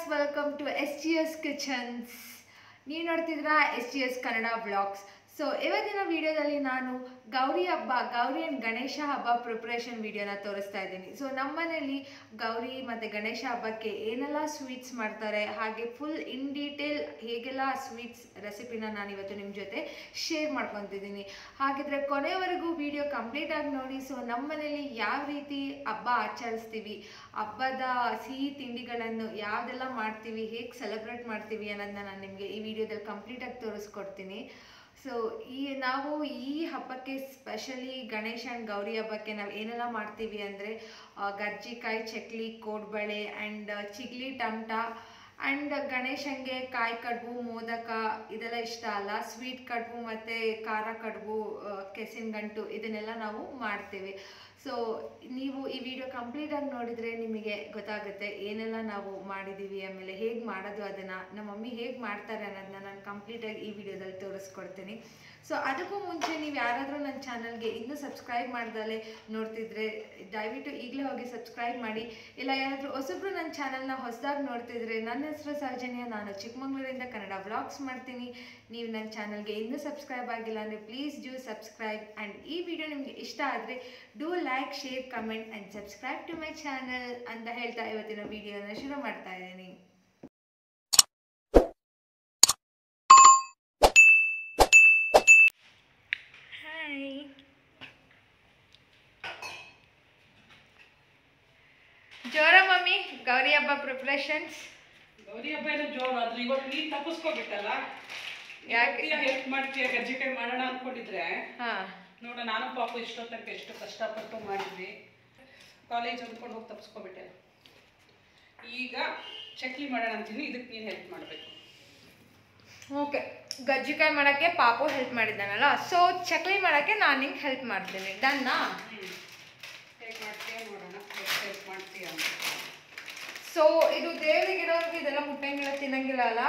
Welcome to S G S kitchens ನೀವು ನೋಡ್ತಿದ್ದೀರಾ S G S Kannada blogs so ಇವತ್ತಿನ ವಿಡಿಯೋದಲ್ಲಿ ನಾನು ಗೌರಿ ಹಬ್ಬ ಗೌರಿ ಆ್ಯಂಡ್ ಗಣೇಶ ಹಬ್ಬ ಪ್ರಿಪ್ರೇಷನ್ ವಿಡಿಯೋನ ತೋರಿಸ್ತಾ ಇದ್ದೀನಿ ಸೊ ನಮ್ಮನೇಲಿ ಗೌರಿ ಮತ್ತು ಗಣೇಶ ಹಬ್ಬಕ್ಕೆ ಏನೆಲ್ಲ ಸ್ವೀಟ್ಸ್ ಮಾಡ್ತಾರೆ ಹಾಗೆ ಫುಲ್ ಇನ್ ಡೀಟೇಲ್ ಹೇಗೆಲ್ಲ ಸ್ವೀಟ್ಸ್ ರೆಸಿಪಿನ ನಾನು ಇವತ್ತು ನಿಮ್ಮ ಜೊತೆ ಶೇರ್ ಮಾಡ್ಕೊತಿದ್ದೀನಿ ಹಾಗಿದ್ರೆ ಕೊನೆಯವರೆಗೂ ವಿಡಿಯೋ ಕಂಪ್ಲೀಟ್ ಆಗಿ ನೋಡಿ ಸೊ ನಮ್ಮನೇಲಿ ಯಾವ ರೀತಿ ಹಬ್ಬ ಆಚರಿಸ್ತೀವಿ ಹಬ್ಬದ ಸಿಹಿ ತಿಂಡಿಗಳನ್ನು ಯಾವುದೆಲ್ಲ ಮಾಡ್ತೀವಿ ಹೇಗೆ ಸೆಲೆಬ್ರೇಟ್ ಮಾಡ್ತೀವಿ ಅನ್ನೋದನ್ನ ನಾನು ನಿಮಗೆ ಈ ವಿಡಿಯೋದಲ್ಲಿ ಕಂಪ್ಲೀಟಾಗಿ ತೋರಿಸ್ಕೊಡ್ತೀನಿ ಸೊ ಈ ನಾವು ಈ ಹಬ್ಬಕ್ಕೆ ಸ್ಪೆಷಲಿ ಗಣೇಶ ಆ್ಯಂಡ್ ಗೌರಿ ಹಬ್ಬಕ್ಕೆ ನಾವು ಏನೆಲ್ಲ ಮಾಡ್ತೀವಿ ಅಂದರೆ ಗಜ್ಜಿಕಾಯಿ ಚಕ್ಲಿ ಕೋಡ್ಬಳೆ ಆ್ಯಂಡ್ ಚಿಗ್ಲಿ ಟಮಟ ಆ್ಯಂಡ್ ಗಣೇಶಂಗೆ ಕಾಯಿ ಕಡುಬು ಮೋದಕ ಇದೆಲ್ಲ ಇಷ್ಟ ಅಲ್ಲ ಸ್ವೀಟ್ ಕಡುಬು ಮತ್ತು ಖಾರ ಕಡುಬು ಆ, ಕೆಸಿನ ಗಂಟು ಇದನ್ನೆಲ್ಲ ನಾವು ಮಾಡ್ತೇವೆ ಸೊ ನೀವು ಈ ವಿಡಿಯೋ ಕಂಪ್ಲೀಟಾಗಿ ನೋಡಿದರೆ ನಿಮಗೆ ಗೊತ್ತಾಗುತ್ತೆ ಏನೆಲ್ಲ ನಾವು ಮಾಡಿದ್ದೀವಿ ಆಮೇಲೆ ಹೇಗೆ ಮಾಡೋದು ಅದನ್ನು ನಮ್ಮ ಮಮ್ಮಿ ಹೇಗೆ ಮಾಡ್ತಾರೆ ಅನ್ನೋದನ್ನ ನಾನು ಕಂಪ್ಲೀಟಾಗಿ ಈ ವಿಡಿಯೋದಲ್ಲಿ ತೋರಿಸ್ಕೊಡ್ತೀನಿ ಸೊ ಅದಕ್ಕೂ ಮುಂಚೆ ನೀವು ಯಾರಾದರೂ ನನ್ನ ಚಾನಲ್ಗೆ ಇನ್ನೂ ಸಬ್ಸ್ಕ್ರೈಬ್ ಮಾಡ್ದಲೇ ನೋಡ್ತಿದ್ರೆ ದಯವಿಟ್ಟು ಈಗಲೇ ಹೋಗಿ ಸಬ್ಸ್ಕ್ರೈಬ್ ಮಾಡಿ ಇಲ್ಲ ಯಾರಾದರೂ ಹೊಸಬ್ರು ನನ್ನ ಚಾನಲ್ನ ಹೊಸದಾಗಿ ನೋಡ್ತಿದ್ರೆ ನನ್ನ ಹೆಸರು ಸೌಜನ್ಯ ನಾನು ಚಿಕ್ಕಮಂಗ್ಳೂರಿಂದ ಕನ್ನಡ ವ್ಲಾಗ್ಸ್ ಮಾಡ್ತೀನಿ ನೀವು ನನ್ನ ಚಾನಲ್ಗೆ ಇನ್ನೂ ಸಬ್ಸ್ಕ್ರೈಬ್ ಆಗಿಲ್ಲ ಅಂದರೆ ಪ್ಲೀಸ್ ಡೂ ಸಬ್ಸ್ಕ್ರೈಬ್ ಆ್ಯಂಡ್ ಈ ವಿಡಿಯೋ ನಿಮಗೆ ಇಷ್ಟ ಆದರೆ do like share comment and subscribe to my channel ಅಂತ ಹೇಳ್ತಾ ಇವತ್ತಿನ ವಿಡಿಯೋನ ಶುರು ಮಾಡ್ತಾ ಇದ್ದೀನಿ ಹಾಯ್ ಜೋರ ಮಮ್ಮಿ ಗೌರಿ ಹಬ್ಬ ಪ್ರಿಪ್ರೇಷನ್ಸ್ ಗೌರಿ ಹಬ್ಬ ಏನೋ ಜೋರು ಆದ್ರೆ ಇವತ್ತು ನೀನ್ ತಪ್ಪಿಸ್ಕೋಬಿಟ್ಟಲ್ಲ ಯಾಕೆ? ಹೆಲ್ಪ್ ಮಾಡ್ತೀಯ ಕಜ್ಜಿಕಾಯಿ ಮಾಡೋಣ ಅನ್ಕೊಂಡಿದ್ರೆ ಹಾಂ ನೋಡ ನಾನು ಪಾಪ ಇಷ್ಟೊತ್ತನಕ ಎಷ್ಟು ಕಷ್ಟಪಟ್ಟು ಮಾಡಿದ್ವಿ ಕಾಲೇಜ್ ಅಂದ್ಕೊಂಡು ಹೋಗಿ ತಪ್ಪಿಸ್ಕೋಬಿಟ್ಟೆ ಈಗ ಚಕ್ಲಿ ಮಾಡೋಣ ಅಂತೀನಿ ಇದಕ್ಕೆ ನೀನು ಹೆಲ್ಪ್ ಮಾಡಬೇಕು ಓಕೆ ಗಜ್ಜಿಕಾಯಿ ಮಾಡೋಕ್ಕೆ ಪಾಪು ಹೆಲ್ಪ್ ಮಾಡಿದ್ದಾನಲ್ಲ ಸೊ ಚಕ್ಲಿ ಮಾಡೋಕ್ಕೆ ನಾನು ನಿಂಗೆ ಹೆಲ್ಪ್ ಮಾಡ್ತೀನಿ ಡನ್ನಾ ಹ್ಞೂ ಹೇಗೆ ಮಾಡ್ತೀಯ ನೋಡೋಣ ಎಷ್ಟು ಹೆಲ್ಪ್ ಮಾಡ್ತೀಯ ಅಂತ ಸೊ ಇದು ದೇವರಿಗೆ ಇಡೋರ್ಗೆ ಇದೆಲ್ಲ ಮುಟ್ಟಂಗಿಲ್ಲ ತಿನ್ನಂಗಿಲ್ಲ ಅಲ್ಲ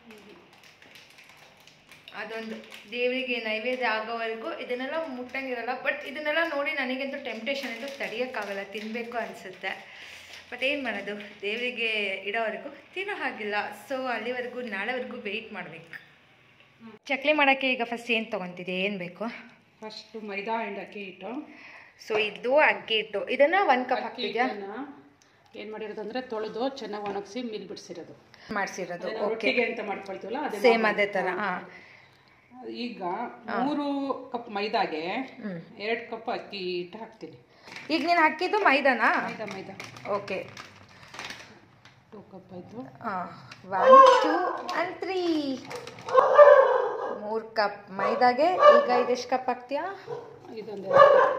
ಅದೊಂದು ದೇವರಿಗೆ ನೈವೇದ್ಯ ಆಗೋವರೆಗೂ ಇದನ್ನೆಲ್ಲ ಮುಟ್ಟಂಗಿರಲ್ಲ ಬಟ್ ಇದನ್ನೆಲ್ಲ ನೋಡಿ ನನಗಂತೂ ಟೆಂಪ್ಟೇಷನ್ ಅಂತೂ ತಡೆಯೋಕ್ಕಾಗಲ್ಲ ತಿನ್ನಬೇಕು ಅನಿಸುತ್ತೆ ಬಟ್ ಏನು ಮಾಡೋದು ದೇವರಿಗೆ ಇಡೋವರೆಗೂ ತಿನ್ನೋ ಹಾಗಿಲ್ಲ ಸೊ ಅಲ್ಲಿವರೆಗೂ ನಾಳೆವರೆಗೂ ವೆಯ್ಟ್ ಮಾಡಬೇಕು ಚಕ್ಲಿ ಮಾಡೋಕ್ಕೆ ಈಗ ಫಸ್ಟ್ ಏನು ತೊಗೊತಿದ್ದೆ ಏನು ಬೇಕು ಫಸ್ಟು ಮೈದಾ ಆ್ಯಂಡ್ ಅಕ್ಕಿ ಹಿಟ್ಟು ಸೊ ಇದು ಅಕ್ಕಿ ಹಿಟ್ಟು ಇದನ್ನು ಒಂದು ಕಪ್ ಅಕ್ಕಿ ಹಾಕ್ತಿದ್ಯಾ ಹಿಟ್ಟನ್ನ ಏನು ಮಾಡಿರೋದು ಅಂದರೆ ತೊಳೆದು ಚೆನ್ನಾಗಿ ಒಣಗಿಸಿ ಮಿಲ್ ಬಿಡಿಸಿರೋದು ಮಾಡಿಸಿರೋದು ಅದೇ ಓಕೆ ರೊಟ್ಟಿಗೆ ಅಂತ ಮಾಡ್ಕೊಳ್ತೀವಲ್ಲ ಅದೇ ಸೇಮ್ ಮಾಮೂಲಿ. ಅದೇ ಥರ ಹಾಂ ಈಗ ಮೂರು ಕಪ್ ಮೈದಾಗೆ ಹ್ಞೂ ಎರಡು ಕಪ್ ಅಕ್ಕಿ ಹಿಟ್ಟು ಹಾಕ್ತೀನಿ ಈಗ ನೀನು ಹಾಕಿದ್ದು ಮೈದಾನಾ maida maida okay two cup ಆಯಿತು ಒನ್ ಟೂ ಆ್ಯಂಡ್ ತ್ರೀ ಮೂರು ಕಪ್ ಮೈದಾಗೆ ಈಗ ಇದೆಷ್ಟು ಕಪ್ ಹಾಕ್ತೀಯಾ ಇದೊಂದು ಎರಡು cup.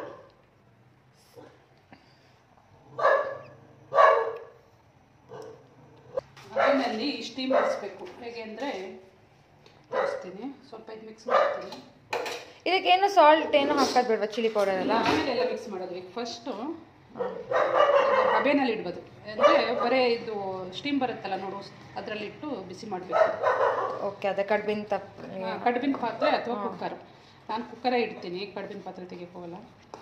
ಅದನ್ನಲ್ಲಿ ಸ್ಟೀಮ್ ಮಾಡಿಸ್ಬೇಕು ಹೇಗೆ ಅಂದರೆ ತೋರಿಸ್ತೀನಿ ಸ್ವಲ್ಪ ಇದು ಮಿಕ್ಸ್ ಮಾಡ್ತೀನಿ ಇದಕ್ಕೇನು ಸಾಲ್ಟ್ ಏನು ಹಾಕೋದು ಬೇಡವಾ ಚಿಲ್ಲಿ ಪೌಡರ್ ಎಲ್ಲ ಆಮೇಲೆ ಎಲ್ಲ ಮಿಕ್ಸ್ ಮಾಡೋದು ಈಗ ಫಸ್ಟು ಹಬೆನಲ್ಲಿ ಇಡ್ಬೋದು ಅಂದರೆ ಬರೀ ಇದು ಸ್ಟೀಮ್ ಬರುತ್ತಲ್ಲ ನೋಡು ಅದರಲ್ಲಿ ಇಟ್ಟು ಬಿಸಿ ಮಾಡಬೇಕು ಓಕೆ ಅದೇ ಕಡ್ಬಿನ ತಪ್ ಕಡುಬಿನ ಪಾತ್ರೆ ಅಥವಾ ಕುಕ್ಕರ್ ನಾನು ಕುಕ್ಕರೇ ಇಡ್ತೀನಿ ಕಡುಬಿನ ಪಾತ್ರೆ ತೆಗಿಯಕ್ಕೆ ಹೋಗಲ್ಲ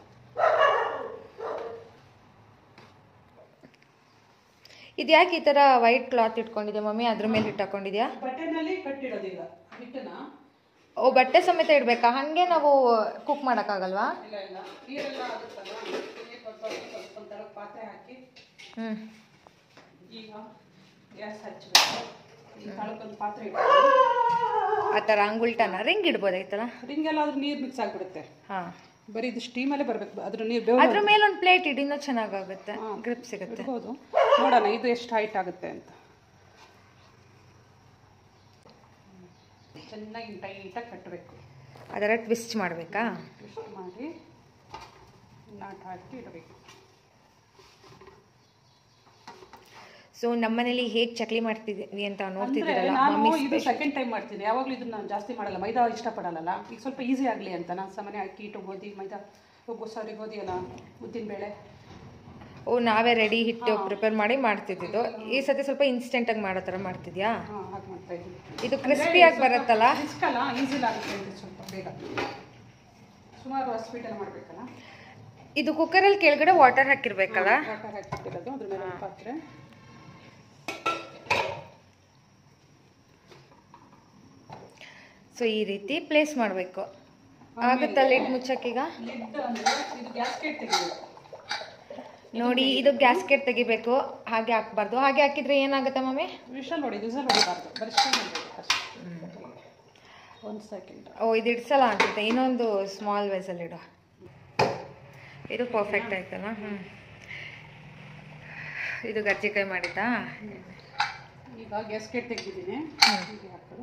ಇದು ಯಾಕೆ ಈ ಥರ ವೈಟ್ ಕ್ಲಾತ್ ಇಟ್ಕೊಂಡಿದ್ಯಾ ಮಮ್ಮಿ ಅದ್ರ ಮೇಲೆ ಹಿಟ್ಟು ಹಾಕೊಂಡಿದ್ಯಾ ಬಟ್ಟೆನಲ್ಲಿ ಕಟ್ಟಿಡೋದು ಈಗ ಹಿಟ್ಟನ್ನ ಓ ಬಟ್ಟೆ ಸಮೇತ ಇಡಬೇಕಾ ಹಾಗೆ ನಾವು ಕುಕ್ ಮಾಡೋಕ್ಕಾಗಲ್ವಾ ಇಲ್ಲ ಇಲ್ಲ ನೀರೆಲ್ಲ ಆಗುತ್ತಲ್ಲ ನೀರು ಸ್ವಲ್ಪ ಸ್ವಲ್ಪ ಒಂಥರ ಪಾತ್ರೆ ಹಾಕಿ ಹ್ಞೂ ಈಗ ಗ್ಯಾಸ್ ಹಚ್ಚಬೇಕು ಈ ತಳಕ್ಕೊಂದು ಪಾತ್ರೆ ಇಟ್ಟು ಆ ಥರ ಅಂಗುಲ್ಟನ ರಿಂಗ್ ಇಡ್ಬೋದಾಯ್ತಲ್ಲ ರಿಂಗೆಲ್ಲ ಆದ್ರೂ ನೀರು ಮಿಕ್ಸ್ ಆಗಿಬಿಡುತ್ತೆ ಹಾಂ ಬರೀ ಇದು ಸ್ಟೀಮಲ್ಲೇ ಬರಬೇಕು ಅದ್ರ ನೀರು ಬೇವು ಅದ್ರ ಮೇಲೆ ಒಂದು ಪ್ಲೇಟ್ ಇಡಿ ಇನ್ನೂ ಚೆನ್ನಾಗಾಗುತ್ತೆ ಗ್ರಿಪ್ ಸಿಗುತ್ತೆ ಇಡ್ಬೋದು ನೋಡೋಣ ಇದು ಎಷ್ಟು ಹೈಟ್ ಆಗುತ್ತೆ ಅಂತ ಚೆನ್ನಾಗಿ ಟೈಟಾಗಿ ಕಟ್ಟಬೇಕು ಅದರ ಟ್ವಿಸ್ಟ್ ಮಾಡಬೇಕಾ ಇಷ್ಟು ಮಾಡಿ ನಾಟ್ ಹಾಕಿ ಇಡಬೇಕು ಸೊ ನಮ್ಮನೇಲಿ ಹೇಗೆ ಚಕ್ಲಿ ಮಾಡ್ತಿದ್ವಿ ಅಂತ ಅಂದ್ರೆ ನೋಡ್ತಿದ್ದೀರಲ್ಲ ನಾನು ಮಮ್ಮಿ ಇದು ಸೆಕೆಂಡ್ ಟೈಮ್ ಮಾಡ್ತೀನಿ ಯಾವಾಗಲೂ ಇದನ್ನ ನಾನು ಜಾಸ್ತಿ ಮಾಡಲ್ಲ ಮೈದಾ ಇಷ್ಟಪಡಲ್ಲ ಈಗ ಸ್ವಲ್ಪ ಈಸಿ ಆಗಲಿ ಅಂತ ನಾನು ಸಾಮಾನ್ಯ ಅಕ್ಕಿ ಹಿಟ್ಟು ಗೋಧಿ ಮೈದಾ ಸಾರಿ ಗೋಧಿ ಅಲ್ಲ ಉದ್ದಿನ ಬೇಳೆ ಓ ನಾವೇ ರೆಡಿ ಹಿಟ್ಟು ಪ್ರಿಪೇರ್ ಮಾಡಿ ಮಾಡ್ತಿದ್ದಿದ್ದು ಈ ಸತಿ ಸ್ವಲ್ಪ ಇನ್ಸ್ಟೆಂಟಾಗಿ ಮಾಡೋ ಥರ ಮಾಡ್ತಿದ್ಯಾ ಹಾಂ ಹಾಗೆ ಮಾಡ್ತಾ ಇದ್ದೀನಿ ಇದು ಕ್ರಿಸ್ಪಿಯಾಗಿ ಬರುತ್ತಲ್ಲ ರಿಸ್ಕ್ ಅಲ್ಲ ಈಸಿಲಿ ಆಗುತ್ತೆ ಅಂತ ಸ್ವಲ್ಪ ಬೇಗ ಸುಮಾರು ಸ್ವೀಟ್ ಎಲ್ಲ ಮಾಡಬೇಕಲ್ಲ ಇದು ಕುಕ್ಕರಲ್ಲಿ ಕೆಳಗಡೆ ವಾಟರ್ ಹಾಕಿರ್ಬೇಕಲ್ಲ ವಾಟರ್ ಹಾಕಿಟ್ಟಿರೋದು ಅದ್ರ ಮೇಲೆ ಒಂದು ಪಾತ್ರೆ ಸೊ ಈ ರೀತಿ ಪ್ಲೇಸ್ ಮಾಡಬೇಕು ಆಗುತ್ತಾ ಲಿಡ್ ಮುಚ್ಚಕ್ಕೀಗ ಲಿಡ್ ಅಂದರೆ ಇದು ಗ್ಯಾಸ್ಕೆಟ್ ತೆಗಿಬೇಕು ನೋಡಿ ಇದು ಗ್ಯಾಸ್ಕೆಟ್ ತೆಗಿಬೇಕು ಹಾಗೆ ಹಾಕ್ಬಾರ್ದು ಹಾಗೆ ಹಾಕಿದ್ರೆ ಏನಾಗುತ್ತೆ ಮಮ್ಮಿ ವಿಷಲ್ ಹೊಡಿ ವಿಷಲ್ ಹೊಡಿಬಾರ್ದು ಬರೀ ಸ್ಟೈಲ್ ಹೊಡಿಬೇಕು ಅಷ್ಟೇ ಒಂದು ಸೆಕೆಂಡ್ ಓ ಇದು ಇಡ್ಸಲ್ಲ ಅನ್ಸುತ್ತೆ ಇನ್ನೊಂದು ಸ್ಮಾಲ್ ವೆಸಲ್ ಇಡು ಇದು ಪರ್ಫೆಕ್ಟ್ ಆಯ್ತಲ್ಲ ಹ್ಞೂ ಇದು ಗರ್ಜಿಕಾಯಿ ಮಾಡಿದ್ದಾ ಈಗ ಗ್ಯಾಸ್ಕೆಟ್ ತೆಗೆದಿದ್ದೀನಿ ಹ್ಮ್. ಹೀಗೆ ಹಾಕೋದು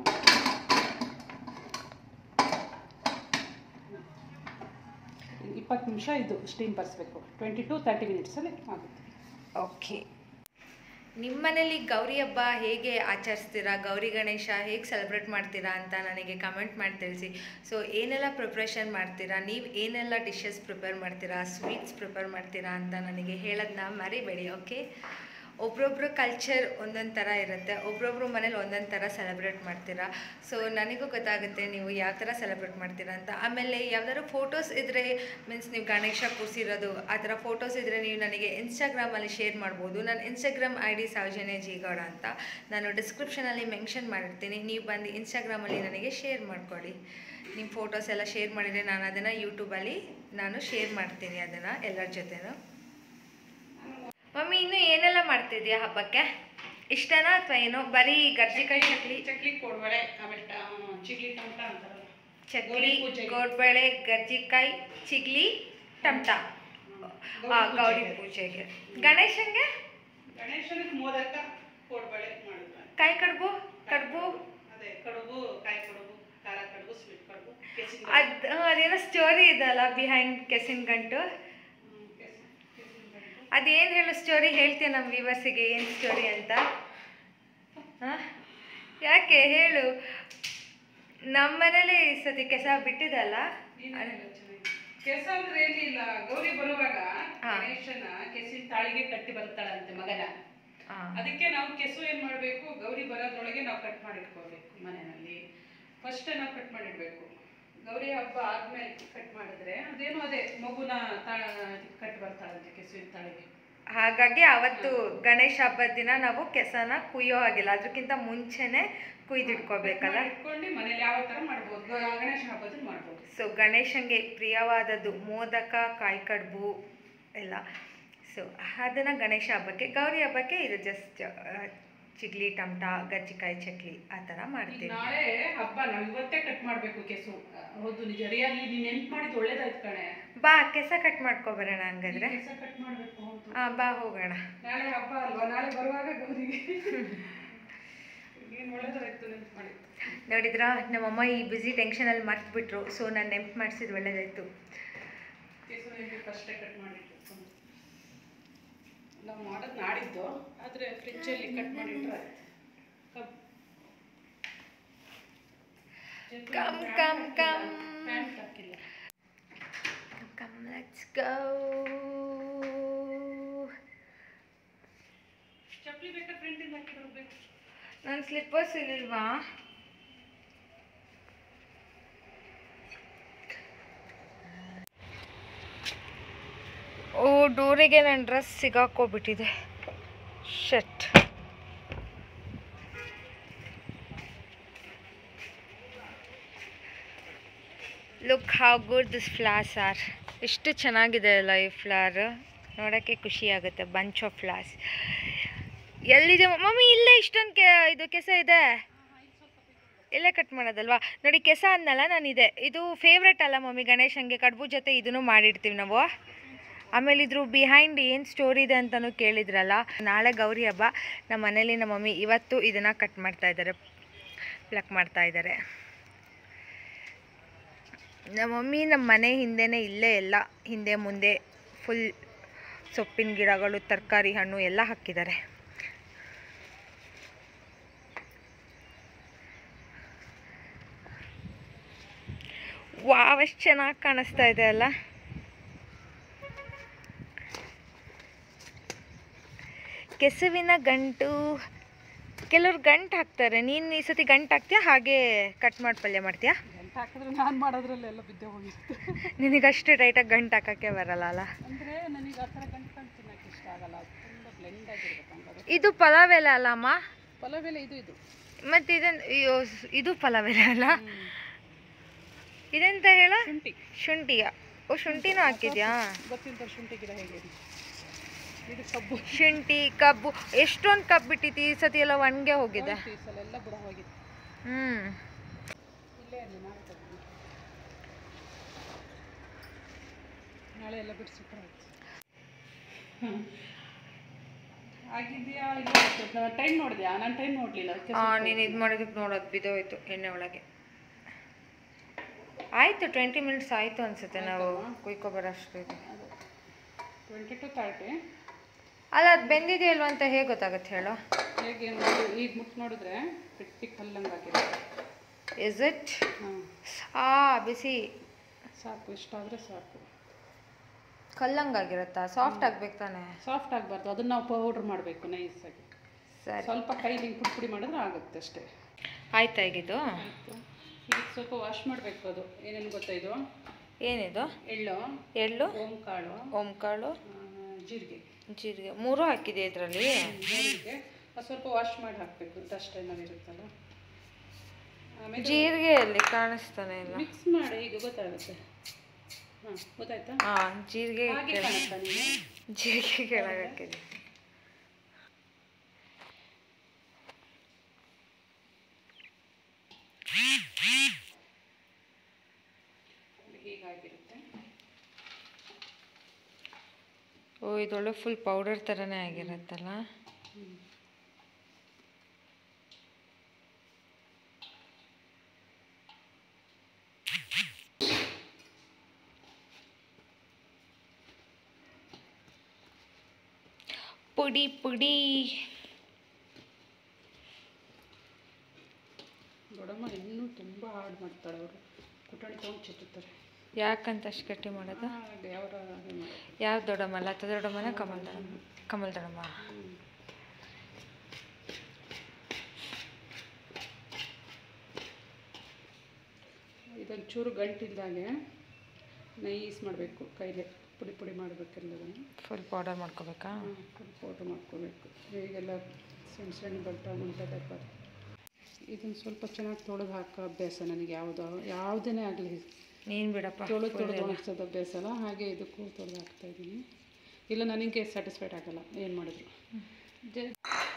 ಇಪ್ಪತ್ತು ನಿಮಿಷ ಇದು ಸ್ಟೀಮ್ ಬರ್ಸ್ಬೇಕು ಟ್ವೆಂಟಿ ಟು ತರ್ಟಿ ಮಿನಿಟ್ಸಲ್ಲಿ ಆಗುತ್ತೆ ಓಕೆ ನಿಮ್ಮ ಮನೇಲಿ ಗೌರಿ ಹಬ್ಬ ಹೇಗೆ ಆಚರಿಸ್ತೀರಾ ಗೌರಿ ಗಣೇಶ ಹೇಗೆ ಸೆಲೆಬ್ರೇಟ್ ಮಾಡ್ತೀರಾ ಅಂತ ನನಗೆ ಕಮೆಂಟ್ ಮಾಡಿ ತಿಳಿಸಿ ಸೊ ಏನೆಲ್ಲ ಪ್ರಿಪ್ರೇಷನ್ ಮಾಡ್ತೀರಾ ನೀವು ಏನೆಲ್ಲ ಡಿಶಸ್ ಪ್ರಿಪೇರ್ ಮಾಡ್ತೀರಾ ಸ್ವೀಟ್ಸ್ ಪ್ರಿಪೇರ್ ಮಾಡ್ತೀರಾ ಅಂತ ನನಗೆ ಹೇಳೋದನ್ನ ಮರಿಬೇಡಿ ಓಕೆ ಒಬ್ರೊಬ್ರು ಕಲ್ಚರ್ ಒಂದೊಂದು ಥರ ಇರುತ್ತೆ ಒಬ್ರೊಬ್ರು ಮನೇಲಿ ಒಂದೊಂದು ಥರ ಸೆಲೆಬ್ರೇಟ್ ಮಾಡ್ತೀರಾ ಸೊ ನನಗೂ ಗೊತ್ತಾಗುತ್ತೆ ನೀವು ಯಾವ ಥರ ಸೆಲೆಬ್ರೇಟ್ ಮಾಡ್ತೀರಾ ಅಂತ ಆಮೇಲೆ ಯಾವ್ದಾದ್ರು ಫೋಟೋಸ್ ಇದ್ದರೆ ಮೀನ್ಸ್ ನೀವು ಗಣೇಶ ಕೂರಿಸಿರೋದು ಆ ಥರ ಫೋಟೋಸ್ ಇದ್ದರೆ ನೀವು ನನಗೆ ಇನ್ಸ್ಟಾಗ್ರಾಮಲ್ಲಿ ಶೇರ್ ಮಾಡ್ಬೋದು ನನ್ನ ಇನ್ಸ್ಟಾಗ್ರಾಮ್ ಐ ಡಿ ಸೌಜನ್ಯ ಜೀಗೌಡ ಅಂತ ನಾನು ಡಿಸ್ಕ್ರಿಪ್ಷನಲ್ಲಿ ಮೆನ್ಷನ್ ಮಾಡಿರ್ತೀನಿ ನೀವು ಬಂದು ಇನ್ಸ್ಟಾಗ್ರಾಮಲ್ಲಿ ನನಗೆ ಶೇರ್ ಮಾಡ್ಕೊಳ್ಳಿ ನಿಮ್ಮ ಫೋಟೋಸ್ ಎಲ್ಲ ಶೇರ್ ಮಾಡಿದರೆ ನಾನು ಅದನ್ನು ಯೂಟ್ಯೂಬಲ್ಲಿ ನಾನು ಶೇರ್ ಮಾಡ್ತೀನಿ ಅದನ್ನು ಎಲ್ಲರ ಜೊತೆನೂ ಮಮ್ಮಿ ಇನ್ನು ಏನೆಲ್ಲ ಮಾಡ್ತಿದ್ಯಾ ಹಬ್ಬಕ್ಕೆ ಇಷ್ಟನಾ ಅಥವಾ ಏನೋ ಬರೀ ಗರ್ಜಿಕಾಯಿ ಚಕ್ಲಿ ಚಕ್ಲಿ ಕೋಡ್ಬಳೆ ಆಮೇಲೆ ಟ- ಚಿಗ್ಲಿ ಟಮಟ ಅಂತಾರಲ್ಲ ಚಕ್ಲಿ ಗೌರಿ ಪೂಜೆಗೆ. ಗೋಡ್ಬೇಳೆ ಗರ್ಜಿಕಾಯಿ ಚಿಗ್ಲಿ ಟಮಟ ಆ, ಗೌರಿ ಪೂಜೆಗೆ ಗಣೇಶನ್ಗೆ ಗಣೇಶನಿಗೆ ಮೋದಕ ಕೋಡ್ಬಳೆ ಮಾಡಿದ್ವಿ ಕಾಯಿ ಕಡುಬು ಕಡುಬು ಅದೇ ಕಡುಬು ಕಾಯಿ ಕಡುಬು ಖಾರ ಕಡುಬು ಸ್ವೀಟ್ ಕಡುಬು ಕೆಸಿನ ಅದ್ ಆ, ಅದೇನೋ ಸ್ಟೋರಿ ಇದಲ್ಲ ಬಿಹೈಂಡ್ ಕೆಸಿನ್ ಗಂಟು ಅದೇನು ಹೇಳು ಸ್ಟೋರಿ ಹೇಳ್ತೀಯ ನಮ್ಮ ವ್ಯೂವರ್ಸಿಗೆ ಏನು ಸ್ಟೋರಿ ಅಂತ ಹಾಂ ಯಾಕೆ ಹೇಳು ನಮ್ಮ ಮನೇಲಿ ಈ ಸತಿ ಕೆಸ ಬಿಟ್ಟಿದಲ್ಲ ಕೆಸ ಅಂದ್ರೆ ಏನಿಲ್ಲ ಗೌರಿ ಬರುವಾಗ ಹಾ. ಗಣೇಶನ ಕೆಸಿನ ತಾಳಿಗೆ ಕಟ್ಟಿ ಬರ್ತಾಳಂತೆ ಮಗನ ಹಾಂ ಅದಕ್ಕೆ ನಾವು ಕೆಸು ಏನ್ ಮಾಡ್ಬೇಕು ಗೌರಿ ಬರೋದ್ರೊಳಗೆ ನಾವು ಕಟ್ ಮಾಡಿಟ್ಕೋಬೇಕು ಮನೆಯಲ್ಲಿ ಫಸ್ಟ್ ನಾವು ಕಟ್ ಮಾಡಿಡ್ಬೇಕು ಗೌರಿ ಹಬ್ಬ ಆದ್ಮೇಲೆ ಕಟ್ ಮಾಡಿದ್ರೆ ಅದೇನು ಅದೇ ಮಗುನ ತಾ ಕಟ್ ಬರ್ತಾಳಂತೆ ಕೆಸುವಿನ ತಾಳಿಗೆ ಹಾಗಾಗಿ ಅವತ್ತು ಗಣೇಶ ಹಬ್ಬದ ದಿನ ನಾವು ಕೆಸನ ಕುಯ್ಯೋ ಹಾಗಿಲ್ಲ ಅದಕ್ಕಿಂತ ಮುಂಚೆನೆ ಕುಯ್ದಿಟ್ಕೋಬೇಕಲ್ಲ ಇಟ್ಕೊಂಡು ಮನೇಲಿ ಯಾವ ತರ ಮಾಡ್ಬೋದು ಗ- ಗಣೇಶ ಹಬ್ಬದಲ್ಲಿ ಮಾಡ್ಬೋದು ಸೊ ಗಣೇಶಂಗೆ ಪ್ರಿಯವಾದದ್ದು ಮೋದಕ ಕಾಯಿ ಕಡುಬು ಎಲ್ಲ ಸೊ ಅದನ್ನು ಗಣೇಶ ಹಬ್ಬಕ್ಕೆ ಗೌರಿ ಹಬ್ಬಕ್ಕೆ ಇದು ಜಸ್ಟ್ ಚಿಗ್ಲಿ ಟಮಟ ಗಜ್ಜಿಕಾಯಿ ಚಕ್ಲಿ ಆ ಥರ ಈಗ ಮಾಡ್ತೀವಿ ನಾಳೆ ಹಬ್ಬ ನಾವು ಇವತ್ತೇ ಕಟ್ ಮಾಡ್ಬೇಕು ಕೆಸು ಹೌದು ನಿಜ ರಿಯಲ್ಲಿ ನೀನ್ ನೆನ್ಪು ಮಾಡಿದ್ದು ಒಳ್ಳೇದಾಯ್ತು ಕಣೆ ಬಾ ಕೆಸ ಕಟ್ ಮಾಡ್ಕೊಬರೋಣ ಹಂಗಾದ್ರೆ ಕೆಸ ಕಟ್ ಮಾಡ್ಬೇಕು ಹೌದು ಹಾಂ ಬಾ ಹೋಗೋಣ ನಾಳೆ ಹಬ್ಬ ಅಲ್ವಾ ನಾಳೆ ಬರುವಾಗ ಗೌರಿಗೆ ಏನು ಒಳ್ಳೇದಾಯ್ತು ನೆನ್ಪು ಮಾಡಿದ್ದು ನೋಡಿದ್ರ ನಮ್ಮಮ್ಮ ಈ ಬ್ಯುಸಿ ಟೆನ್ಷನಲ್ಲಿ ಮರ್ತ್ಬಿಟ್ರು ಸೊ ನಾನು ನೆನ್ಪು ಮಾಡಿಸಿದ್ದು ಒಳ್ಳೇದಾಯ್ತು ಕೆಸು ಹೇಗೆ ಫಸ್ಟೇ ಕಟ್ ಮಾಡಿಟ್ಟು ನಾವು ಮಾಡೋದು ನಾಡಿದ್ದು ಆದರೆ ಫ್ರಿಜ್ಜಲ್ಲಿ ಕಟ್ ಮಾಡಿಟ್ರೆ ಕಬ್ ಕಮ್ ಕಮ್ ಕಮ್ ಪ್ಯಾಂಟ್ ಹಾಕಿಲ್ಲ ಕಮ್ ಲೆಟ್ಸ್ ಗೋ ಚಪ್ಪಲಿ ಬೇಕಾ ಫ್ರೆಂಡಿಂದ ಹಾಕಿ ಬರಬೇಕು ನನ್ನ ಸ್ಲಿಪ್ಪರ್ಸ್ ಇಲ್ಲಿಲ್ವಾ ಓ ಡೋರಿಗೆ ನನ್ನ ಡ್ರೆಸ್ ಸಿಗಾಕೋಬಿಟ್ಟಿದೆ ಶಟ್ look how good this flowers are ಎಷ್ಟು ಚೆನ್ನಾಗಿದೆ ಅಲ್ಲ ಈ ಫ್ಲವರ್ ನೋಡೋಕ್ಕೆ ಖುಷಿ ಆಗುತ್ತೆ ಬಂಚ್ ಆಫ್ ಫ್ಲಾರ್ಸ್ ಎಲ್ಲಿದೆ ಮಮ್ಮಿ ಇಲ್ಲೇ ಇಷ್ಟೊಂದು ಕೆ ಇದು ಕೆಸ ಇದೆ ಇಲ್ಲೇ ಕಟ್ ಮಾಡೋದಲ್ವಾ ನೋಡಿ ಕೆಸ ಅನ್ನಲ್ಲ ನಾನಿದೆ ಇದು ಫೇವ್ರೆಟ್ ಅಲ್ಲ ಮಮ್ಮಿ ಗಣೇಶಂಗೆ ಕಡುಬು ಜೊತೆ ಇದನ್ನು ಮಾಡಿರ್ತೀವಿ ನಾವು ಆಮೇಲೆ ಇದ್ರ ಬಿಹೈಂಡ್ ಏನು ಸ್ಟೋರಿ ಇದೆ ಅಂತಲೂ ಕೇಳಿದ್ರಲ್ಲ ನಾಳೆ ಗೌರಿ ಹಬ್ಬ ನಮ್ಮ ಮನೇಲಿ ನಮ್ಮ ಮಮ್ಮಿ ಇವತ್ತು ಇದನ್ನು ಕಟ್ ಮಾಡ್ತಾ ಇದ್ದಾರೆ ಪ್ಲಕ್ ಮಾಡ್ತಾ ಇದ್ದಾರೆ ನಮ್ಮ ಮಮ್ಮಿ ನಮ್ಮ ಮನೆ ಹಿಂದೆನೇ ಇಲ್ಲೇ ಎಲ್ಲ ಹಿಂದೆ ಮುಂದೆ ಫುಲ್ ಸೊಪ್ಪಿನ ಗಿಡಗಳು ತರಕಾರಿ ಹಣ್ಣು ಎಲ್ಲ ಹಾಕಿದ್ದಾರೆ ವಾವ್ ಎಷ್ಟು ಚೆನ್ನಾಗಿ ಕಾಣಿಸ್ತಾ ಇದೆ ಅಲ್ಲ ಕೆಸುವಿನ ಗಂಟು ಕೆಲವ್ರು ಗಂಟು ಹಾಕ್ತಾರೆ ನೀನು ಈ ಸತಿ ಗಂಟು ಹಾಕ್ತೀಯಾ ಹಾಗೆ ಕಟ್ ಮಾಡಿ ಪಲ್ಯ ಮಾಡ್ತೀಯಾ ಗಂಟು ಹಾಕಿದ್ರೆ ನಾನು ಮಾಡೋದ್ರಲ್ಲೆಲ್ಲ ಬಿದ್ದೆ ಹೋಗಿರುತ್ತೆ ನಿನಗಷ್ಟು ಟೈಟಾಗಿ ಗಂಟು ಹಾಕೋಕ್ಕೆ ಬರಲ್ಲ ಅಲ್ಲ ಅಂದರೆ ನನಗೆ ಆ ಥರ ಗಂಟು ಗಂಟು ತಿನ್ನೋಕೆ ಇಷ್ಟ ಆಗಲ್ಲ ಅದು ತುಂಬ ಬ್ಲೆಂಡ್ ಆಗಿರ್ಬೇಕು ಹಂಗಾದ್ರೆ ಇದು ಪಲಾವ್ ಎಲೆ ಅಲ್ಲ ಅಮ್ಮ ಪಲಾವ್ ಎಲೆ ಇದು ಇದು ಮತ್ತು ಇದನ್ನು ಇದು ಪಲಾವ್ ಎಲೆ ಅಲ್ಲ ಇದೆಂತ ಹೇಳ ಶುಂಠಿ ಶುಂಠಿಯ ಓ ಶುಂಠಿನೂ ಹಾಕಿದ್ಯಾ ಗೊತ್ತಿಲ್ಲ ಶುಂಠಿ ಗಿಡ ಹೇಗೆ ಇದು ಕಬ್ಬು ಶುಂಠಿ ಕಬ್ಬು ಎಷ್ಟೊಂದು ಕಬ್ಬು ಬಿಟ್ಟಿತ್ತು ಈ ಸತಿ ಎಲ್ಲ ಒಣಗೆ ಹೋಗಿದೆ ಹೋಯ್ತು ಈ ಸಲ ಎಲ್ಲ ಬುಡ ಹೋಗಿದೆ ಹ್ಮ್ ಇಲ್ಲೇ ಇರಲಿ ನಾಳೆ ತಗೊಂಡು ನಾಳೆ ಎಲ್ಲ ಬಿಡಿಸಿಟ್ರೆ ಆಯ್ತು ಆಗಿದೆಯಾ ಇಲ್ಲ ಟೈಮ್ ನೋಡಿದ್ಯಾ ನಾನು ಟೈಮ್ ನೋಡಲಿಲ್ಲ ಅದಕ್ಕೆ ಆ ನೀನು ಇದು ಮಾಡಿದಕ್ಕೆ ನೋಡೋದು ಬಿದ್ದೋಯ್ತು ಎಣ್ಣೆ ಒಳಗೆ ಆಯ್ತು ಟ್ವೆಂಟಿ ಮಿನಿಟ್ಸ್ ಆಯ್ತು ಅನ್ಸುತ್ತೆ ನಾವು ಕುಯ್ಕೊಬರೋಷ್ಟು ಇದೆ ಟ್ವೆಂಟಿ ಟು ತರ್ಟಿ ಅಲ್ಲ ಅದು ಬೆಂದಿದೆಯಲ್ವ ಅಂತ ಹೇಗೆ ಗೊತ್ತಾಗುತ್ತೆ ಹೇಳು ಹೇಗೆ ನೋಡಿ ಈಗ ಮುಟ್ಟು ನೋಡಿದ್ರೆ ಗಟ್ಟಿ ಕಲ್ಲಂಗೆ ಆಗಿದೆ ಇಸ್ ಇಟ್ ಹಾಂ ಆ ಬಿಸಿ ಸಾಕು ಇಷ್ಟಾದರೆ ಸಾಕು ಕಲ್ಲಂಗಾಗಿರುತ್ತಾ ಸಾಫ್ಟ್ ಆಗ್ಬೇಕು ತಾನೆ ಸಾಫ್ಟ್ ಆಗಬಾರ್ದು ಅದನ್ನು ನಾವು ಪೌಡ್ರ್ ಮಾಡಬೇಕು ನೈಸಾಗಿ ಸರಿ ಸ್ವಲ್ಪ ಕೈಲಿ ಹಿಂಗೆ ಪುಡಿ ಪುಡಿ ಮಾಡಿದ್ರೆ ಆಗುತ್ತೆ ಅಷ್ಟೇ ಆಯ್ತಾ ಈಗಿದು ಆಯಿತು ಈಗ ಸ್ವಲ್ಪ ವಾಶ್ ಮಾಡಬೇಕು ಅದು ಏನೇನು ಗೊತ್ತಾ ಇದು ಏನಿದು ಎಳ್ಳು ಎಳ್ಳು ಓಂ ಕಾಳು ಓಂ ಕಾಳು ಆ, ಜೀರಿಗೆ ಜೀರಿಗೆ ಮೂರು ಹಾಕಿದೆ ಇದರಲ್ಲಿ ಜೀರಿಗೆ ಅದು ಸ್ವಲ್ಪ ವಾಶ್ ಮಾಡಿ ಹಾಕಬೇಕು ಡಸ್ಟ್ ಏನಾದ್ರು ಇರುತ್ತಲ್ಲ ಆಮೇಲೆ ಜೀರಿಗೆಯಲ್ಲಿ ಕಾಣಿಸ್ತಾನೆ ಇಲ್ಲ ಮಿಕ್ಸ್ ಮಾಡಿ ಈಗ ಗೊತ್ತಾಗುತ್ತೆ ಹಾಂ ಗೊತ್ತಾಯ್ತಾ ಹಾ ಜೀರಿಗೆ ಹಾಗೆ ಕಾಣುತ್ತಾ ನೀನು ಜೀರಿಗೆ ಕೆಳಗೆ ಹಾಕಿದೆ ಹೀಗಾಗಿರುತ್ತೆ ಓ ಇದೊಳ್ಳೆ ಫುಲ್ ಪೌಡರ್ ಥರನೇ ಆಗಿರುತ್ತಲ್ಲ ಪುಡಿ ಪುಡಿ ದೊಡ್ಡಮ್ಮ ಇನ್ನೂ ತುಂಬ ಹಾಡು ಮಾಡ್ತಾಳೆ ಅವರು ಕುಟಾಣಿ ತೊಗೊಂಡು ಚಿಟ್ಟುತ್ತಾರೆ ಯಾಕಂತ ಅಷ್ಟು ಗಟ್ಟಿ ಮಾಡೋದು ಹಾಗೆ ಅವರ ಹಾಗೆ ಮಾಡೋದು ಯಾವ ದೊಡ್ಡಮ್ಮ ಲತ ದೊಡ್ಡಮ್ಮನ ಕಮಲ್ ದೊಡ್ಡಮ್ಮ ಕಮಲ್ ದೊಡ್ಡಮ್ಮ ಇದೊಂದು ಚೂರು ಗಂಟಿಲ್ದಾಗೆ ನೈಸ್ ಮಾಡಬೇಕು ಕೈಲೇ ಪುಡಿ ಪುಡಿ ಮಾಡಬೇಕೆಲ್ಲದನ್ನು ಫುಲ್ ಪೌಡರ್ ಮಾಡ್ಕೋಬೇಕಾ ಫುಲ್ ಪೌಡ್ರ್ ಮಾಡ್ಕೋಬೇಕು ಈಗೆಲ್ಲ ಸಣ್ಣ ಸಣ್ಣ ಬಲ್ಟ ಮುಂತಾದ ಇದನ್ನು ಸ್ವಲ್ಪ ಚೆನ್ನಾಗಿ ತೊಳೆದು ಹಾಕೋ ಅಭ್ಯಾಸ ನನಗೆ ಯಾವುದೋ ಯಾವುದೇ ಆಗಲಿ ನೀನು ಬಿಡಪ್ಪ ತೊಳೆದು ತೊಳೆದು ಒಣಗ್ಸೋದು ಅಭ್ಯಾಸ ಅಲ್ಲ ಹಾಗೆ ಇದಕ್ಕೂ ತೊಳೆದು ಹಾಕ್ತಾ ಇದ್ದೀನಿ ಇಲ್ಲ ನನಗೆ ಸ್ಯಾಟಿಸ್ಫೈಡ್ ಆಗಲ್ಲ ಏನು ಮಾಡಿದ್ರು ಜ-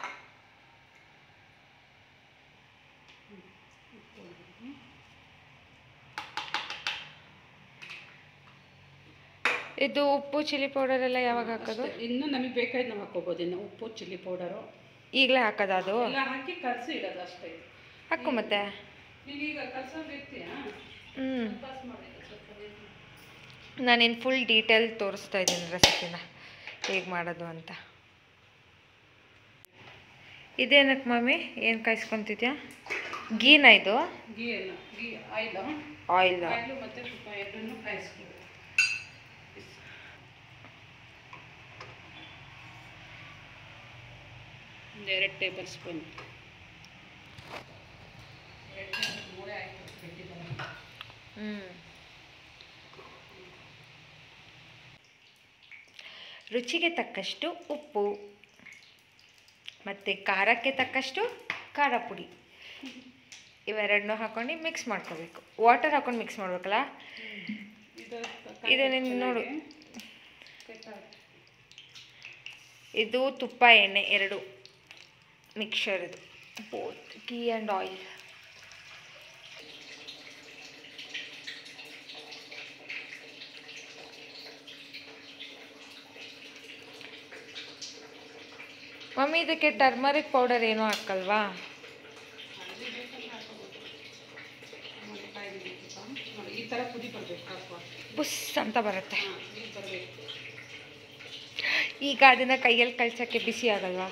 ಇದು ಉಪ್ಪು ಚಿಲ್ಲಿ ಪೌಡರ್ ಎಲ್ಲ ಯಾವಾಗ ಹಾಕೋದು ಅಷ್ಟೇ. ಇನ್ನು ನಮಗೆ ಬೇಕಾಯ್ತು ನಾವು ಹಾಕೋಬೋದು ಇನ್ನು ಉಪ್ಪು ಚಿಲ್ಲಿ ಪೌಡರು ಈಗಲೇ ಹಾಕೋದು ಅದು ಎಲ್ಲ ಹಾಕಿ ಕಲಸಿ ಇಡೋದು ಅಷ್ಟೇ ಇದು ಹಾಕು ಮತ್ತೆ ನೀನೀಗ ಕಲ್ಸೋದು ಇರ್ತೀಯಾ ಹ್ಞೂ ಪಾಸ್ ಮಾಡಿದ್ದು ಸ್ವಲ್ಪ ನೀರು. ನಾನಿನ್ನು ಫುಲ್ ಡೀಟೇಲ್ ತೋರಿಸ್ತಾ ಇದ್ದೀನಿ ರೆಸಿಪಿನ ಹೇಗೆ ಮಾಡೋದು ಅಂತ ಇದೇನಕ್ಕೆ ಮಮ್ಮಿ ಏನು ಕಾಯಿಸ್ಕೊತಿದ್ಯಾ ಗೀನ ಇದು ಗೀ ಎಲ್ಲ ಗೀ ಆಯಿಲು ಆಯಿಲ್ ಆಯಿಲು ಮತ್ತು ಸ್ವಲ್ಪ ಎರಡನ್ನು ಕಾಯಿಸ್ಕೊಬೇಕು ಒಂದು ಎರಡು ಟೇಬಲ್ ಸ್ಪೂನ್ ಎರಡು ಟೇಬಲ್ ಮೂರೇ ಆಯಿತು ಇಟ್ಟಿದ್ದಾರೆ ಹ್ಞೂ ರುಚಿಗೆ ತಕ್ಕಷ್ಟು ಉಪ್ಪು ಮತ್ತು ಖಾರಕ್ಕೆ ತಕ್ಕಷ್ಟು ಖಾರ ಪುಡಿ ಇವೆರಡನ್ನೂ ಹಾಕೊಂಡು ಮಿಕ್ಸ್ ಮಾಡ್ಕೋಬೇಕು ವಾಟರ್ ಹಾಕೊಂಡು ಮಿಕ್ಸ್ ಮಾಡ್ಬೇಕಲ್ಲ ಇದು ಇದು ನೀನು ನೋಡು ಇದು ತುಪ್ಪ ಎಣ್ಣೆ ಎರಡು ಮಿಕ್ಸರ್ ಇದು both ghee and oil mummy ಇದಕ್ಕೆ ಟರ್ಮರಿಕ್ ಪೌಡರ್ ಏನೂ ಹಾಕಲ್ವಾ ನೋಡಿ ಈ ಥರ ಪುಡಿ ಬರಬೇಕು ಹಾಕುವ ಬುಸ್ ಅಂತ ಬರುತ್ತೆ ಹಾಂ ಈಗ ಬರಬೇಕು ಈಗ ಅದನ್ನು ಕೈಯಲ್ಲಿ ಕಳ್ಸೋಕ್ಕೆ ಬಿಸಿ ಆಗಲ್ವಾ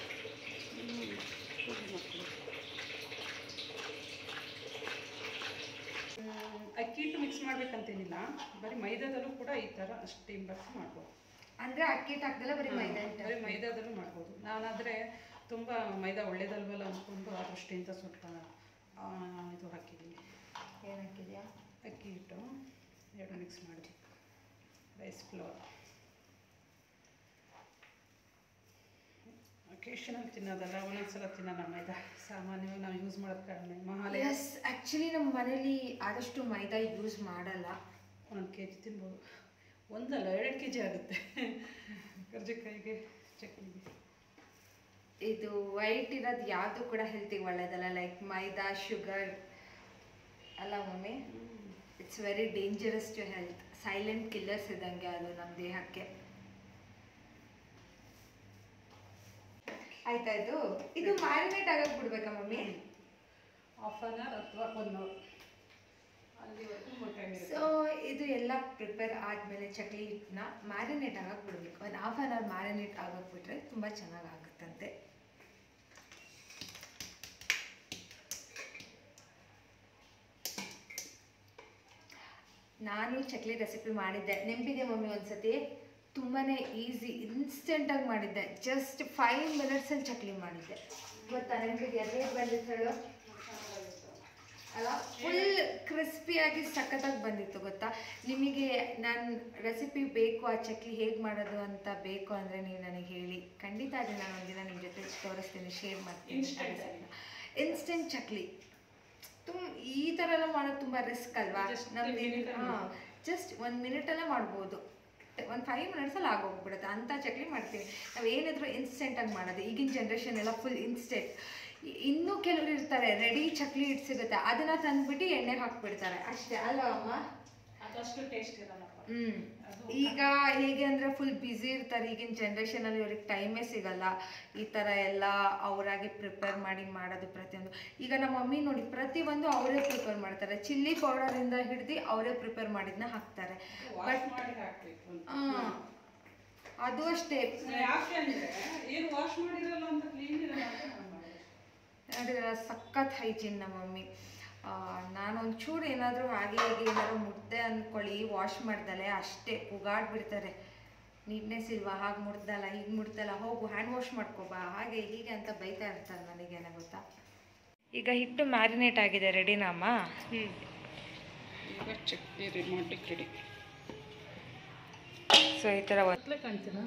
ಅಕ್ಕಿ ಹಿಟ್ಟು ಮಿಕ್ಸ್ ಮಾಡ್ಬೇಕಂತೇನಿಲ್ಲ ಬರೀ ಮೈದಾದಲ್ಲೂ ಕೂಡ ಈ ಥರ ಸ್ಟೀಮ್ ಬಾಕ್ಸ್ ಮಾಡ್ಬೋದು ಅಂದರೆ ಅಕ್ಕಿ ಹಾಕ್ದಲ್ಲ ಬರೀ ಮೈದಾ ಬರೀ ಮೈದಾದಲ್ಲೂ ಮಾಡ್ಬೋದು ನಾನಾದರೆ ತುಂಬ ಮೈದಾ ಒಳ್ಳೇದಲ್ವಲ್ಲ ಅಂದ್ಕೊಂಡು ಆ ದೃಷ್ಟಿಯಿಂದ ಸ್ವಲ್ಪ ಆ, ಇದು ಹಾಕಿದ್ದೀನಿ ಏನು ಹಾಕಿದ್ಯಾ ಅಕ್ಕಿ ಹಿಟ್ಟು ಎರಡು ಮಿಕ್ಸ್ ಮಾಡಿ ರೈಸ್ ಫ್ಲೋರ್ ಅಕೇಶನಲ್ಲಿ ತಿನ್ನೋದಲ್ಲ ಒಂದೊಂದ್ಸಲ ತಿನ್ನೋಣ ಮೈದಾ ಸಾಮಾನ್ಯವಾಗಿ ನಾವು ಯೂಸ್ ಮಾಡೋದು ಕಡಿಮೆ ಮಹಾಲಯ ಎಸ್ ಆ್ಯಕ್ಚುಲಿ ನಮ್ಮ ಮನೇಲಿ ಆದಷ್ಟು ಮೈದಾ ಯೂಸ್ ಮಾಡಲ್ಲ ಒಂದು ಕೆ ಜಿ ತಿನ್ಬೋದು ಒಂದಲ್ಲ ಎರಡು ಕೆ ಜಿ ಆಗುತ್ತೆ ಕರ್ಜಿಕಾಯಿಗೆ ಚಟ್ನಿಗೆ ಇದು ವೈಟ್ ಇರೋದು ಯಾವುದು ಕೂಡ ಹೆಲ್ತಿಗೆ ಒಳ್ಳೇದಲ್ಲ ಲೈಕ್ ಮೈದಾ ಶುಗರ್ ಅಲ್ಲ mummy it's very dangerous to health silent killers ಇದ್ದಂಗೆ ಅದು ನಮ್ಮ ದೇಹಕ್ಕೆ ಆಯ್ತಾ ಇದು ಇದು ಮ್ಯಾರಿನೇಟ್ ಆಗಕ್ಕೆ ಬಿಡ್ಬೇಕಾ ಮಮ್ಮಿ ಹಾಫ್ ಆನ್ ಅವರ್ ಅಥವಾ ಒನ್ ಅವರ್ ಅಲ್ಲಿವರೆಗೂ ಮೊಟ್ಟೆ ಸೊ ಇದು ಎಲ್ಲ ಪ್ರಿಪೇರ್ ಆದಮೇಲೆ ಚಕ್ಲಿ ಹಿಟ್ಟನ್ನ ಮ್ಯಾರಿನೇಟ್ ಆಗಕ್ಕೆ ಬಿಡಬೇಕು ಒಂದು ಹಾಫ್ ಆನ್ ಅವರ್ ಮ್ಯಾರಿನೇಟ್ ಆಗಕ್ಕೆ ಬಿಟ್ರೆ ತುಂಬ ಚೆನ್ನಾಗಿ ಆಗುತ್ತಂತೆ ನಾನು ಚಕ್ಲಿ ರೆಸಿಪಿ ಮಾಡಿದ್ದೆ ನೆನಪಿದೆ ಮಮ್ಮಿ ಒಂದ್ಸತಿ ತುಂಬಾ ಈಸಿ ಇನ್ಸ್ಟೆಂಟಾಗಿ ಮಾಡಿದ್ದೆ ಜಸ್ಟ್ ಫೈವ್ ಮಿನಿಟ್ಸಲ್ಲಿ ಚಕ್ಲಿ ಮಾಡಿದ್ದೆ ಗೊತ್ತಾ ನೆನಪಿದೆ ಹೇಗೆ ಬಂದಿತ್ತು ಹೇಳು ಅಲ್ಲ ಫುಲ್ ಕ್ರಿಸ್ಪಿಯಾಗಿ ಸಖತ್ತಾಗಿ ಬಂದಿತ್ತು ಗೊತ್ತಾ ನಿಮಗೆ ನಾನು ರೆಸಿಪಿ ಬೇಕು ಆ ಚಕ್ಲಿ ಹೇಗೆ ಮಾಡೋದು ಅಂತ ಬೇಕು ಅಂದರೆ ನೀವು ನನಗೆ ಹೇಳಿ ಖಂಡಿತ ಅದನ್ನ ನಾನು ಒಂದಿನ ನಿಮ್ಮ ಜೊತೆ ತೋರಿಸ್ತೀನಿ ಶೇರ್ ಮಾಡ್ತೀನಿ Instant ಆಗಿ. ಇನ್ಸ್ಟೆಂಟ್ ಚಕ್ಲಿ ತುಂಬ ಈ ಥರ ಎಲ್ಲ ಮಾಡೋದು ತುಂಬ ರಿಸ್ಕ್ ಅಲ್ವಾ Just ನಮ್ದು minute ಅಲ್ಲಿ ಹಾಂ ಜಸ್ಟ್ ಒಂದು ಮಿನಿಟಲ್ಲೇ ಮಾಡ್ಬೋದು ಒಂದು ಫೈವ್ ಮಿನಿಟ್ಸಲ್ಲಿ ಆಗೋಗ್ಬಿಡುತ್ತೆ ಅಂಥ ಚಕ್ಲಿ ಮಾಡ್ತೀವಿ ನಾವು ಏನಿದ್ರು ಇನ್ಸ್ಟೆಂಟಾಗಿ ಮಾಡೋದು ಈಗಿನ ಜನ್ರೇಷನ್ ಎಲ್ಲ ಫುಲ್ ಇನ್ಸ್ಟೆಂಟ್ ಇನ್ನೂ ಕೆಲವರು ಇರ್ತಾರೆ ರೆಡಿ ಚಕ್ಲಿ ಹಿಟ್ಟು ಸಿಗುತ್ತೆ ಅದನ್ನ ತಂದ್ಬಿಟ್ಟು ಎಣ್ಣೆಗೆ ಹಾಕ್ಬಿಡ್ತಾರೆ ಅಷ್ಟೇ ಅಲ್ವಾ ಅಮ್ಮ ಅದಷ್ಟು ಟೇಸ್ಟ್ ಇರಲ್ಲಪ್ಪ ಹ್ಮ್ ಅದು ಈಗ ಹೇಗೆ ಅಂದ್ರೆ ಫುಲ್ ಬ್ಯುಸಿ ಇರ್ತಾರೆ ಈಗಿನ ಜನ್ರೇಷನ್ ಅಲ್ಲಿ ಅವ್ರಿಗೆ ಟೈಮೇ ಸಿಗಲ್ಲ ಈ ತರ ಎಲ್ಲ ಅವರಾಗಿ ಪ್ರಿಪೇರ್ ಮಾಡಿ ಮಾಡೋದು ಪ್ರತಿಯೊಂದು ಈಗ ನಮ್ಮ ಮಮ್ಮಿ ನೋಡಿ ಪ್ರತಿಯೊಂದು ಅವರೇ ಪ್ರಿಪೇರ್ ಮಾಡ್ತಾರೆ ಚಿಲ್ಲಿ ಪೌಡರ್ ಇಂದ ಹಿಡ್ದು ಅವರೇ ಪ್ರಿಪೇರ್ ಮಾಡಿದ್ನ ಹಾಕ್ತಾರೆ ವಾಶ್ ಮಾಡಿ ಹಾಕ್ಬೇಕು ಅಂತ. ಆ, ಅದು ಅಷ್ಟೇ ಯಾಕೆ ಅಂದ್ರೆ ಏನು ವಾಶ್ ಮಾಡಿರಲ್ಲ ಅಂತ ಕ್ಲೀನ್ ಇರಲ್ಲ ಅಂತ ನಾನು ಮಾಡಿದೆ ನೋಡಿದ್ರೆ ಸಖತ್ ಹೈಜೀನ್ ನಮ್ಮ ಮಮ್ಮಿ ನಾನು ಒಂಚೂರು ಏನಾದರೂ ಹಾಗೆ ಹೀಗೆ ಏನಾದ್ರು ಮುದ್ದೆ ಅಂದ್ಕೊಳ್ಳಿ ವಾಶ್ ಮಾಡ್ದಲೆ ಅಷ್ಟೇ ಉಗಾಡ್ಬಿಡ್ತಾರೆ ನೀಟ್ನೆಸ್ ಇಲ್ವಾ ಹಾಗೆ ಮುಡ್ದಲ್ಲ ಹೀಗೆ ಮುಡ್ದಲ್ಲ ಹೋಗು ಹ್ಯಾಂಡ್ ವಾಶ್ ಮಾಡ್ಕೊಬಾ ಹಾಗೆ ಹೀಗೆ ಅಂತ ಬೈತಾ ಇರ್ತಾರೆ ನನಗೇನ ಗೊತ್ತಾ ಈಗ ಹಿಟ್ಟು ಮ್ಯಾರಿನೇಟ್ ಆಗಿದೆ ರೆಡಿನಮ್ಮ ಹ್ಞೂ ಈಗ ಚಟ್ನಿ ರೆಡಿ ಮಾಡ್ಲಿಕ್ಕೆ ರೆಡಿ ಸೊ ಈ ಥರ ಮೊದಲೇ ಕಾಣ್ತೀರಾ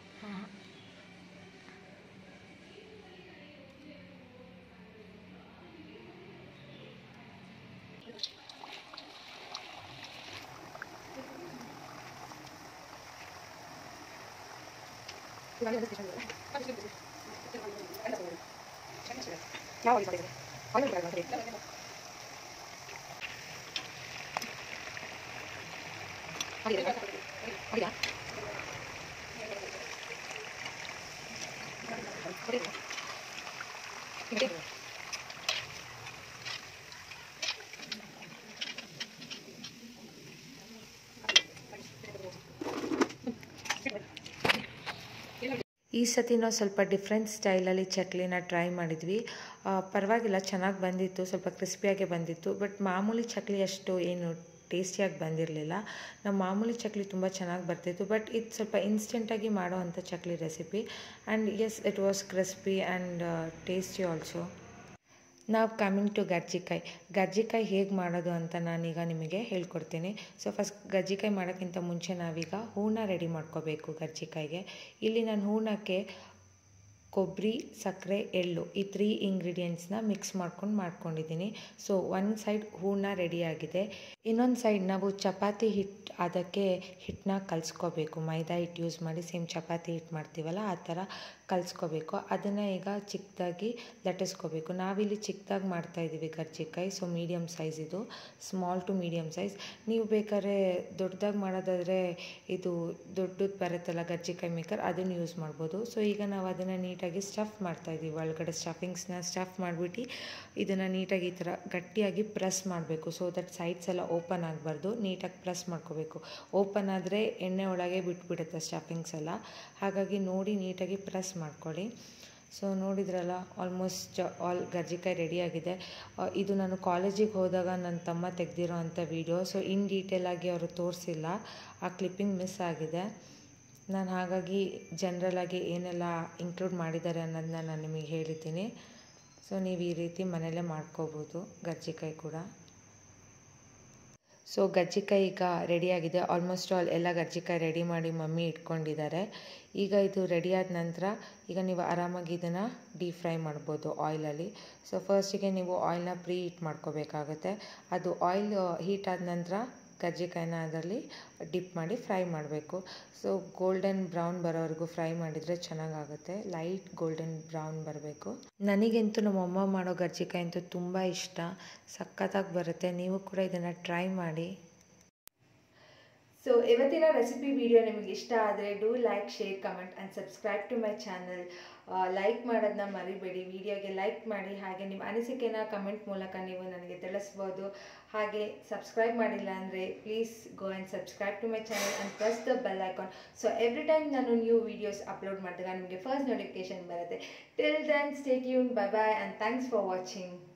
ಈ ಸತಿ ನಾವು ಸ್ವಲ್ಪ ಡಿಫ್ರೆಂಟ್ ಸ್ಟೈಲಲ್ಲಿ ಚಕ್ಲಿನ ಟ್ರೈ ಮಾಡಿದ್ವಿ ಆ, ಪರವಾಗಿಲ್ಲ ಚೆನ್ನಾಗಿ ಬಂದಿತ್ತು ಸ್ವಲ್ಪ ಕ್ರಿಸ್ಪಿಯಾಗೆ ಬಂದಿತ್ತು ಬಟ್ ಮಾಮೂಲಿ ಚಕ್ಲಿ ಅಷ್ಟು ಏನು ಟೇಸ್ಟಿಯಾಗಿ ಬಂದಿರಲಿಲ್ಲ ನಮ್ಮ ಮಾಮೂಲಿ ಚಕ್ಲಿ ತುಂಬ ಚೆನ್ನಾಗಿ ಬರ್ತಿತ್ತು ಬಟ್ ಇದು ಸ್ವಲ್ಪ ಇನ್ಸ್ಟೆಂಟಾಗಿ ಮಾಡೋ ಅಂಥ chakli recipe and yes it was crispy and tasty also ನಾವು ಕಮಿಂಗ್ ಟು ಗರ್ಜಿಕಾಯಿ ಗರ್ಜಿಕಾಯಿ ಹೇಗೆ ಮಾಡೋದು ಅಂತ ನಾನೀಗ ನಿಮಗೆ ಹೇಳ್ಕೊಡ್ತೀನಿ ಸೊ ಫಸ್ಟ್ ಗರ್ಜಿಕಾಯಿ ಮಾಡೋಕ್ಕಿಂತ ಮುಂಚೆ ನಾವೀಗ ಹೂರ್ಣ ರೆಡಿ ಮಾಡ್ಕೋಬೇಕು ಗರ್ಜಿಕಾಯಿಗೆ ಇಲ್ಲಿ ನಾನು ಹೂರ್ಣಕ್ಕೆ ಕೊಬ್ಬರಿ ಸಕ್ಕರೆ ಎಳ್ಳು ಈ ತ್ರೀ ಇಂಗ್ರೀಡಿಯೆಂಟ್ಸ್ನ ಮಿಕ್ಸ್ ಮಾಡ್ಕೊಂಡು ಮಾಡ್ಕೊಂಡಿದ್ದೀನಿ ಸೊ ಒಂದು ಸೈಡ್ ಹೂರ್ಣ ರೆಡಿಯಾಗಿದೆ ಇನ್ನೊಂದು ಸೈಡ್ ನಾವು ಚಪಾತಿ ಹಿಟ್ಟು ಅದಕ್ಕೆ ಹಿಟ್ಟನ್ನ ಕಲಿಸ್ಕೋಬೇಕು ಮೈದಾ ಹಿಟ್ಟು ಯೂಸ್ ಮಾಡಿ ಸೇಮ್ ಚಪಾತಿ ಹಿಟ್ಟು ಮಾಡ್ತೀವಲ್ಲ ಆ ಥರ ಕಲಿಸ್ಕೋಬೇಕು ಅದನ್ನು ಈಗ ಚಿಕ್ಕದಾಗಿ ಲಟ್ಟಿಸ್ಕೋಬೇಕು ನಾವಿಲ್ಲಿ ಚಿಕ್ಕದಾಗಿ ಮಾಡ್ತಾಯಿದ್ದೀವಿ ಕರ್ಜಿಕಾಯಿ ಸೊ ಮೀಡಿಯಮ್ ಸೈಜ್ ಇದು ಸ್ಮಾಲ್ ಟು ಮೀಡಿಯಮ್ ಸೈಜ್ ನೀವು ಬೇಕಾದ್ರೆ ದೊಡ್ಡದಾಗಿ ಮಾಡೋದಾದರೆ ಇದು ದೊಡ್ಡದು ಬರುತ್ತಲ್ಲ ಗರ್ಜಿಕಾಯಿ ಮೇಕರ್ ಅದನ್ನು ಯೂಸ್ ಮಾಡ್ಬೋದು ಸೊ ಈಗ ನಾವು ಅದನ್ನು ನೀಟಾಗಿ ಸ್ಟಫ್ ಮಾಡ್ತಾಯಿದ್ದೀವಿ ಒಳಗಡೆ ಸ್ಟಫಿಂಗ್ಸ್ನ ಸ್ಟಫ್ ಮಾಡಿಬಿಟ್ಟು ಇದನ್ನು ನೀಟಾಗಿ ಈ ಥರ ಗಟ್ಟಿಯಾಗಿ ಪ್ರೆಸ್ ಮಾಡಬೇಕು ಸೊ ದಟ್ ಸೈಡ್ಸ್ ಎಲ್ಲ ಓಪನ್ ಆಗಬಾರ್ದು ನೀಟಾಗಿ ಪ್ರೆಸ್ ಮಾಡ್ಕೋಬೇಕು ಓಪನ್ ಆದರೆ ಎಣ್ಣೆ ಒಳಗೆ ಬಿಟ್ಬಿಡುತ್ತೆ ಸ್ಟಫಿಂಗ್ಸ್ ಎಲ್ಲ ಹಾಗಾಗಿ ನೋಡಿ ನೀಟಾಗಿ ಪ್ರೆಸ್ ಮಾಡ್ಕೊಳ್ಳಿ ಸೊ ನೋಡಿದ್ರಲ್ಲ ಆಲ್ಮೋಸ್ಟ್ ಆಲ್ ಗರ್ಜಿಕಾಯಿ ರೆಡಿಯಾಗಿದೆ ಇದು ನಾನು ಕಾಲೇಜಿಗೆ ಹೋದಾಗ ನನ್ನ ತಮ್ಮ ತೆಗೆದಿರೋ ಅಂಥ ವೀಡಿಯೋ ಸೊ ಇನ್ ಡೀಟೇಲಾಗಿ ಅವರು ತೋರಿಸಿಲ್ಲ ಆ ಕ್ಲಿಪ್ಪಿಂಗ್ ಮಿಸ್ ಆಗಿದೆ ನಾನು ಹಾಗಾಗಿ ಜನ್ರಲಾಗಿ ಏನೆಲ್ಲ ಇನ್ಕ್ಲೂಡ್ ಮಾಡಿದ್ದಾರೆ ಅನ್ನೋದನ್ನ ನಾನು ನಿಮಗೆ ಹೇಳಿದ್ದೀನಿ ಸೊ ನೀವು ಈ ರೀತಿ ಮನೆಯಲ್ಲೇ ಮಾಡ್ಕೋಬೋದು ಗರ್ಜಿಕಾಯಿ ಕೂಡ ಸೊ ಗಜ್ಜಿಕಾಯಿ ಈಗ ರೆಡಿಯಾಗಿದೆ ಆಲ್ಮೋಸ್ಟ್ ಆಲ್ ಎಲ್ಲ ಗಜ್ಜಿಕಾಯಿ ರೆಡಿ ಮಾಡಿ ಮಮ್ಮಿ ಇಟ್ಕೊಂಡಿದ್ದಾರೆ ಈಗ ಇದು ರೆಡಿ ಆದ ನಂತರ ಈಗ ನೀವು ಆರಾಮಾಗಿ ಇದನ್ನು ಡೀಪ್ ಫ್ರೈ ಮಾಡ್ಬೋದು ಆಯಿಲಲ್ಲಿ ಸೊ ಫಸ್ಟಿಗೆ ನೀವು ಆಯಿಲ್ನ ಪ್ರೀ ಹೀಟ್ ಮಾಡ್ಕೋಬೇಕಾಗುತ್ತೆ ಅದು ಆಯಿಲ್ ಹೀಟ್ ಆದ ನಂತರ ಕಜ್ಜಿಕಾಯಿನ ಅದರಲ್ಲಿ ಡಿಪ್ ಮಾಡಿ ಫ್ರೈ ಮಾಡಬೇಕು ಸೊ ಗೋಲ್ಡನ್ ಬ್ರೌನ್ ಬರೋವರೆಗೂ ಫ್ರೈ ಮಾಡಿದರೆ ಚೆನ್ನಾಗಾಗುತ್ತೆ ಲೈಟ್ ಗೋಲ್ಡನ್ ಬ್ರೌನ್ ಬರಬೇಕು ನನಗಂತೂ ನಮ್ಮಮ್ಮ ಮಾಡೋ ಕಜ್ಜಿಕಾಯಿ ಅಂತೂ ತುಂಬ ಇಷ್ಟ ಸಖತ್ತಾಗಿ ಬರುತ್ತೆ ನೀವು ಕೂಡ ಇದನ್ನು ಟ್ರೈ ಮಾಡಿ ಸೊ ಇವತ್ತಿನ ರೆಸಿಪಿ ವಿಡಿಯೋ ನಿಮಗೆ ಇಷ್ಟ ಆದರೆ do like share comment and subscribe to my channel like ಮಾಡೋದನ್ನ ಮರಿಬೇಡಿ ವಿಡಿಯೋಗೆ ಲೈಕ್ ಮಾಡಿ ಹಾಗೆ ನಿಮ್ಮ ಅನಿಸಿಕೆನ ಕಮೆಂಟ್ ಮೂಲಕ ನೀವು ನನಗೆ ತಿಳಿಸ್ಬೋದು ಹಾಗೆ ಸಬ್ಸ್ಕ್ರೈಬ್ ಮಾಡಿಲ್ಲ ಅಂದರೆ please go and subscribe to my channel and press the bell icon so every time ನಾನು ನ್ಯೂ ವೀಡಿಯೋಸ್ ಅಪ್ಲೋಡ್ ಮಾಡಿದಾಗ ನಿಮಗೆ ಫಸ್ಟ್ ನೋಟಿಫಿಕೇಶನ್ ಬರುತ್ತೆ till then stay tuned bye bye and thanks for watching